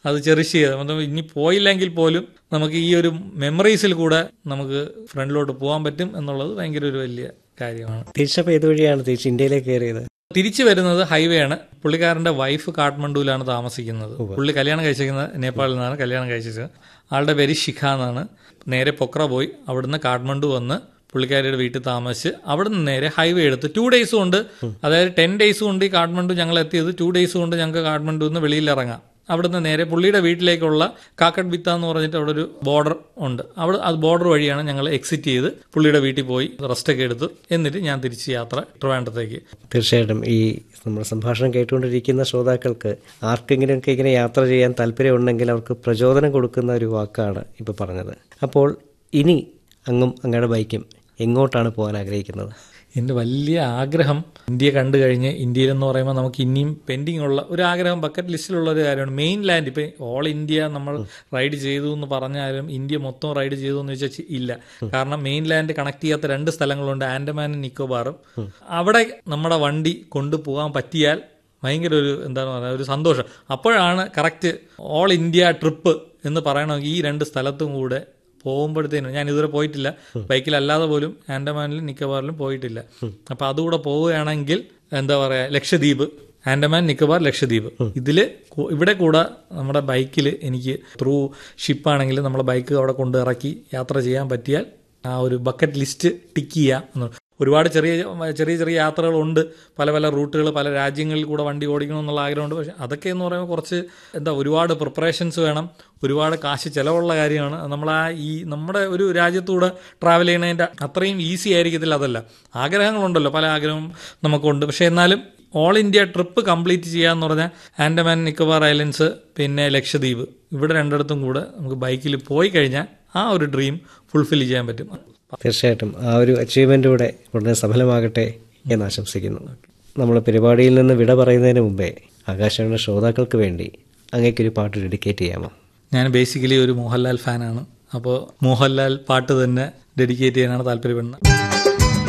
അത് ചെറിഷ് ചെയ്ത് നമുക്ക് ഇനി പോയില്ലെങ്കിൽ പോലും നമുക്ക് ഈ ഒരു മെമ്മറീസിൽ കൂടെ നമുക്ക് ഫ്രണ്ടിലോട്ട് പോകാൻ പറ്റും എന്നുള്ളത് ഭയങ്കര ഒരു വലിയ കാര്യമാണ് തിരിച്ചപ്പോൾ ഏത് വഴിയാണ് തിരിച്ച് ഇന്ത്യയിലേക്ക് കയറിയത് തിരിച്ചു വരുന്നത് ഹൈവേ ആണ് പുള്ളിക്കാരന്റെ വൈഫ് കാഠ്മണ്ഡുവിലാണ് താമസിക്കുന്നത് പുള്ളി കല്യാണം കഴിച്ചിരിക്കുന്നത് നേപ്പാളിൽ നിന്നാണ് കല്യാണം കഴിച്ചത് ആളുടെ പേര് ശിഖ എന്നാണ് നേരെ പൊക്ര പോയി അവിടുന്ന് കാഠ്മണ്ഡു വന്ന് പുള്ളിക്കാരിയുടെ വീട്ടിൽ താമസിച്ച് അവിടുന്ന് നേരെ ഹൈവേ എടുത്ത് ടു ഡേയ്സ് കൊണ്ട് അതായത് ടെൻ ഡേയ്സ് കൊണ്ട് ഈ കാഠ്മണ്ഡു ഞങ്ങൾ എത്തിയത് ടു ഡേയ്സ് കൊണ്ട് ഞങ്ങൾക്ക് കാഠ്മണ്ഡു നിന്ന് വെളിയിൽ ഇറങ്ങാം അവിടുന്ന് നേരെ പുള്ളിയുടെ വീട്ടിലേക്കുള്ള കാക്കട്ട് ബിത്ത എന്ന് പറഞ്ഞിട്ട് അവിടെ ഒരു ബോർഡർ ഉണ്ട് അവിടെ അത് ബോർഡർ വഴിയാണ് ഞങ്ങൾ എക്സിറ്റ് ചെയ്ത് പുള്ളിയുടെ വീട്ടിൽ പോയി റെസ്റ്റ് ഒക്കെ എടുത്തു എന്നിട്ട് ഞാൻ തിരിച്ച് യാത്ര ട്രിവാൻഡ്രത്തേക്ക് തീർച്ചയായിട്ടും ഈ നമ്മുടെ സംഭാഷണം കേട്ടുകൊണ്ടിരിക്കുന്ന ശ്രോതാക്കൾക്ക് ആർക്കെങ്കിലുമൊക്കെ ഇങ്ങനെ യാത്ര ചെയ്യാൻ താല്പര്യമുണ്ടെങ്കിൽ അവർക്ക് പ്രചോദനം കൊടുക്കുന്ന ഒരു വാക്കാണ് ഇപ്പോൾ പറഞ്ഞത് അപ്പോൾ ഇനി അങ്ങും അങ്ങയുടെ ബൈക്കും എങ്ങോട്ടാണ് പോകാൻ ആഗ്രഹിക്കുന്നത് എൻ്റെ വലിയ ആഗ്രഹം ഇന്ത്യ കണ്ടു കഴിഞ്ഞ് ഇന്ത്യയിൽ എന്ന് പറയുമ്പോൾ നമുക്ക് ഇനിയും പെൻഡിങ് ഉള്ള ഒരു ആഗ്രഹം ബക്കറ്റ് ലിസ്റ്റിലുള്ള ഒരു കാര്യമാണ് മെയിൻ ലാൻഡ് ഇപ്പം ഓൾ ഇന്ത്യ നമ്മൾ റൈഡ് ചെയ്തു എന്ന് പറഞ്ഞാലും ഇന്ത്യ മൊത്തം റൈഡ് ചെയ്തു എന്ന് വെച്ചാൽ ഇല്ല കാരണം മെയിൻ ലാൻഡ് കണക്ട് ചെയ്യാത്ത രണ്ട് സ്ഥലങ്ങളുണ്ട് ആൻഡമാനും നിക്കോബാറും അവിടെ നമ്മുടെ വണ്ടി കൊണ്ടുപോകാൻ പറ്റിയാൽ ഭയങ്കര ഒരു എന്താണ് പറയുക ഒരു സന്തോഷം അപ്പോഴാണ് കറക്റ്റ് ഓൾ ഇന്ത്യ ട്രിപ്പ് എന്ന് പറയണമെങ്കിൽ ഈ രണ്ട് സ്ഥലത്തും കൂടെ പോകുമ്പോഴത്തേനും ഞാൻ ഇതുവരെ പോയിട്ടില്ല ബൈക്കിലല്ലാതെ പോലും ആൻഡമാനിലും നിക്കോബാറിലും പോയിട്ടില്ല അപ്പൊ അതുകൂടെ പോവുകയാണെങ്കിൽ എന്താ പറയാ ലക്ഷദ്വീപ് ആൻഡമാൻ നിക്കോബാർ ലക്ഷദ്വീപ് ഇതില് കു- ഇവിടെ കൂടെ നമ്മുടെ ബൈക്കിൽ എനിക്ക് ത്രൂ ഷിപ്പാണെങ്കിൽ നമ്മുടെ ബൈക്ക് അവിടെ കൊണ്ട് ഇറക്കി യാത്ര ചെയ്യാൻ പറ്റിയാൽ ആ ഒരു ബക്കറ്റ് ലിസ്റ്റ് ടിക്ക് ചെയ്യാം എന്ന് ഒരുപാട് ചെറിയ ചെറിയ ചെറിയ യാത്രകളുണ്ട് പല പല റൂട്ടുകൾ പല രാജ്യങ്ങളിൽ കൂടെ വണ്ടി ഓടിക്കണം എന്നുള്ള ആഗ്രഹമുണ്ട് പക്ഷെ അതൊക്കെ എന്ന് പറയുമ്പോൾ കുറച്ച് എന്താ ഒരുപാട് പ്രിപ്പറേഷൻസ് വേണം ഒരുപാട് കാശ് ചിലവുള്ള കാര്യമാണ് നമ്മൾ ആ ഈ നമ്മുടെ ഒരു രാജ്യത്തൂടെ ട്രാവൽ ചെയ്യണതിൻ്റെ അത്രയും ഈസി ആയിരിക്കത്തില്ല അതല്ല ആഗ്രഹങ്ങളുണ്ടല്ലോ പല ആഗ്രഹവും നമുക്കുണ്ട് പക്ഷെ എന്നാലും ഓൾ ഇന്ത്യ ട്രിപ്പ് കംപ്ലീറ്റ് ചെയ്യാന്ന് പറഞ്ഞാൽ ആൻഡമാൻ നിക്കോബാർ ഐലൻഡ്സ് പിന്നെ ലക്ഷദ്വീപ് ഇവിടെ രണ്ടിടത്തും കൂടെ നമുക്ക് ബൈക്കിൽ പോയി കഴിഞ്ഞാൽ ആ ഒരു ഡ്രീം ഫുൾഫിൽ ചെയ്യാൻ പറ്റും തീർച്ചയായിട്ടും ആ ഒരു അച്ചീവ്മെൻ്റ് കൂടെ ഉടനെ സഫലമാകട്ടെ എന്ന് ആശംസിക്കുന്നു നമ്മൾ പരിപാടിയിൽ നിന്ന് വിട പറയുന്നതിന് മുമ്പേ ആകാശവാണിയുടെ ശ്രോതാക്കൾക്ക് വേണ്ടി അങ്ങേക്കൊരു പാട്ട് ഡെഡിക്കേറ്റ് ചെയ്യാമോ ഞാൻ ബേസിക്കലി ഒരു മോഹൻലാൽ ഫാനാണ് അപ്പോൾ മോഹൻലാൽ പാട്ട് തന്നെ ഡെഡിക്കേറ്റ് ചെയ്യാനാണ് താല്പര്യപ്പെടുന്നത്